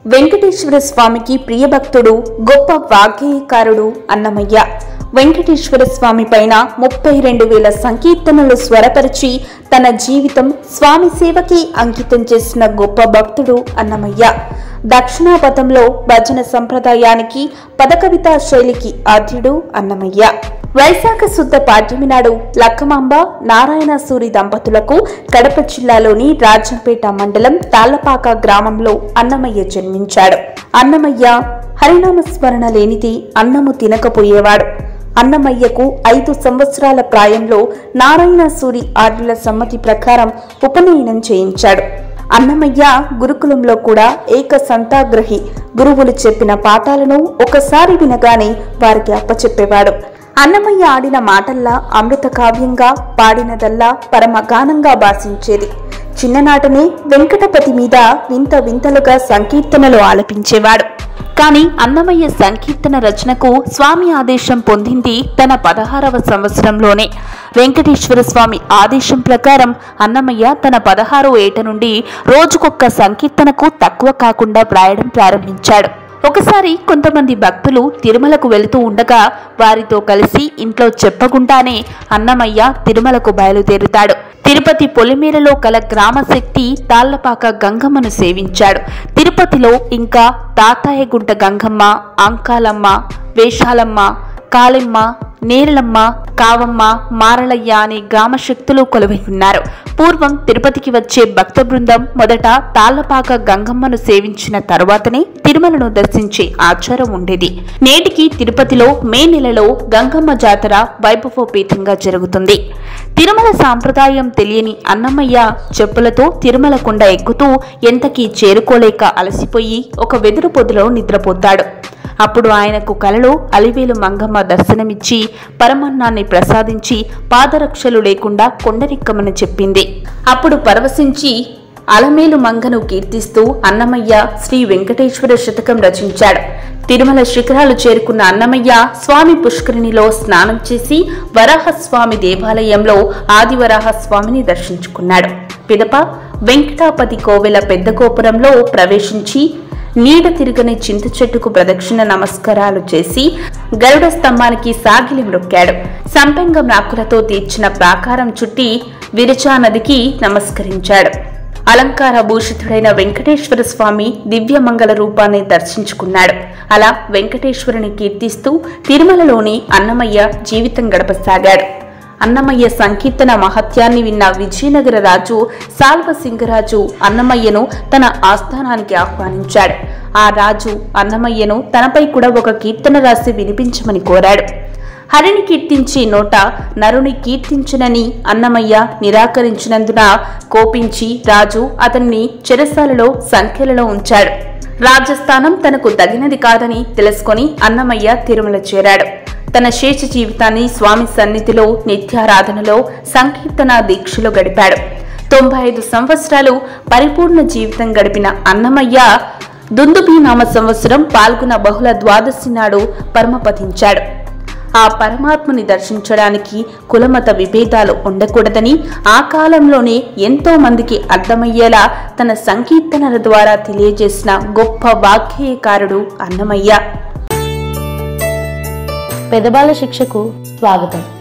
వెంకటేశ్వర స్వామికి ప్రియభక్తుడు గొప్ప వాగ్గేయకారుడు అన్నమయ్య వెంకటేశ్వర స్వామి పైన ముప్పై రెండు వేల సంకీర్తనలు స్వరపరిచి తన జీవితం స్వామి సేవకి అంకితం చేసిన గొప్ప భక్తుడు అన్నమయ్య దక్షిణాపథంలో భజన సంప్రదాయానికి పదకవితా శైలికి ఆద్యుడు అన్నమయ్య వైశాఖ శుద్ధ పాడ్యమి నాడు లక్కమాంబ నారాయణ సూరి దంపతులకు కడప జిల్లాలోని రాజంపేట మండలం తాళ్లపాక గ్రామంలో అన్నమయ్య జన్మించాడు అన్నమయ్య హరినామ స్మరణ లేనిది అన్నము తినకపోయేవాడు అన్నమయ్యకు ఐదు సంవత్సరాల ప్రాయంలో నారాయణ సూరి ఆర్యుల సమ్మతి ప్రకారం ఉపనయనం చేయించాడు అన్నమయ్య గురుకులంలో కూడా ఏక సంతాగ్రహి గురువులు చెప్పిన పాఠాలను ఒకసారి వినగానే వారికి అప్పచెప్పేవాడు అన్నమయ్య ఆడిన మాటల్లా అమృత కావ్యంగా పాడినదల్లా పరమగానంగా భాషించేది చిన్ననాటనే వెంకటపతి మీద వింత వింతలుగా సంకీర్తనలు ఆలపించేవాడు కానీ అన్నమయ్య సంకీర్తన రచనకు స్వామి ఆదేశం పొందింది తన పదహారవ సంవత్సరంలోనే వెంకటేశ్వర స్వామి ఆదేశం ప్రకారం అన్నమయ్య తన పదహారో ఏట నుండి రోజుకొక్క సంకీర్తనకు తక్కువ కాకుండా వ్రాయడం ప్రారంభించాడు ఒకసారి కొంతమంది భక్తులు తిరుమలకు వెళుతూ ఉండగా వారితో కలిసి ఇంట్లో చెప్పకుండానే అన్నమయ్య తిరుమలకు బయలుదేరుతాడు తిరుపతి పొలిమేరలో కల గ్రామశక్తి తాళ్లపాక గంగమ్మను సేవించాడు తిరుపతిలో ఇంకా తాతాయగుంట గంగమ్మ అంకాలమ్మ వేషాలమ్మ కాళెమ్మ నేరలమ్మ కావమ్మ మారలయ్య అనే గ్రామ శక్తులు కొలువై ఉన్నారు పూర్వం తిరుపతికి వచ్చే భక్త బృందం మొదట తాళ్లపాక గంగమ్మను సేవించిన తరువాతనే తిరుమలను దర్శించే ఆచారం ఉండేది నేటికి తిరుపతిలో మే నెలలో గంగమ్మ జాతర వైభవోపేతంగా జరుగుతుంది తిరుమల సాంప్రదాయం తెలియని అన్నమయ్య చెప్పులతో తిరుమల కొండ ఎక్కుతూ ఎంతకీ చేరుకోలేక అలసిపోయి ఒక వెదురు పొదిలో నిద్రపోతాడు అప్పుడు ఆయనకు కలలో అలివేలు మంగమ్మ దర్శనమిచ్చి పరమన్నాన్ని ప్రసాదించి పాదరక్షలు లేకుండా కొండరెక్కమని చెప్పింది అప్పుడు పరవశించి అలమేలు మంగను కీర్తిస్తూ అన్నమయ్య శ్రీ వెంకటేశ్వర శతకం రచించాడు తిరుమల శిఖరాలు చేరుకున్న అన్నమయ్య స్వామి పుష్కరిణిలో స్నానం చేసి వరాహస్వామి దేవాలయంలో ఆదివరాహ స్వామిని దర్శించుకున్నాడు పిదప వెంకటాపతి కోవెల పెద్ద గోపురంలో ప్రవేశించి నీడ తిరగని చింత చెట్టుకు ప్రదక్షిణ నమస్కారాలు చేసి గరుడ స్తంభానికి సాగిలి మ్రొక్కాడు సంపెంగం రాకులతో తీర్చిన ప్రాకారం చుట్టి విరచా నదికి నమస్కరించాడు అలంకార భూషితుడైన వెంకటేశ్వర స్వామి దివ్యమంగళ రూపాన్ని దర్శించుకున్నాడు అలా వెంకటేశ్వరుని కీర్తిస్తూ తిరుమలలోని అన్నమయ్య జీవితం గడపసాగాడు అన్నమయ్య సంకీర్తన మహత్యాన్ని విన్న విజయనగర రాజు సాల్వసింగరాజు అన్నమయ్యను తన ఆస్థానానికి ఆహ్వానించాడు ఆ రాజు అన్నమయ్యను తనపై కూడా ఒక కీర్తన రాసి వినిపించమని కోరాడు హరిని కీర్తించి నోట నరుని కీర్తించనని అన్నమయ్య నిరాకరించినందున కోపించి రాజు అతన్ని చెరసాలలో సంఖ్యలలో ఉంచాడు రాజస్థానం తనకు తగినది కాదని తెలుసుకొని అన్నమయ్య తిరుమల చేరాడు తన శేష జీవితాన్ని స్వామి సన్నిధిలో నిత్యారాధనలో సంకీర్తన దీక్షలో గడిపాడు తొంభై ఐదు సంవత్సరాలు పరిపూర్ణ జీవితం గడిపిన అన్నమయ్య దుందుబి నామ సంవత్సరం పాల్గొన బహుళ ద్వాదశి నాడు పరమపదించాడు ఆ పరమాత్మని దర్శించడానికి కులమత విభేదాలు ఉండకూడదని ఆ కాలంలోనే ఎంతో మందికి అర్థమయ్యేలా తన సంకీర్తనల ద్వారా తెలియజేసిన గొప్ప వాగ్గేయకారుడు అన్నమయ్య పెదబాల శిక్షకు స్వాగతం